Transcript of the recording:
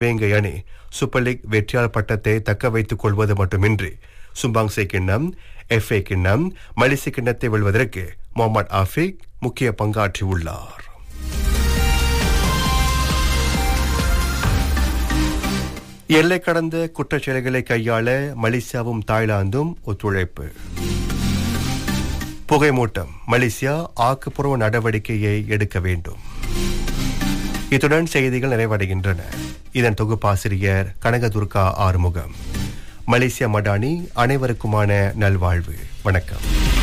வேங்கை அணி super league வெற்றியாளர் பட்டத்தை தக்க வைத்துக் கொள்வது மட்டுமின்றி சும்பாங்சே கிண்ணம் எஃப்ஏ கிண்ணம் மலிசி கிண்ணத்தை வெல்வதற்கு முகமது ஆஃபிக் முக்கிய பங்காற்றியுள்ளார் எல்லை கடந்த குற்றச்செயல்களை கையாள மலேசியாவும் தாய்லாந்தும் ஒத்துழைப்பு புகைமூட்டம் மலேசியா ஆக்கப்பூர்வ நடவடிக்கையை எடுக்க வேண்டும் இத்துடன் செய்திகள் நிறைவடைகின்றன இதன் தொகுப்பாசிரியர் கனகதுர்கா ஆறுமுகம் மலேசியா மடானி அனைவருக்குமான நல்வாழ்வு வணக்கம்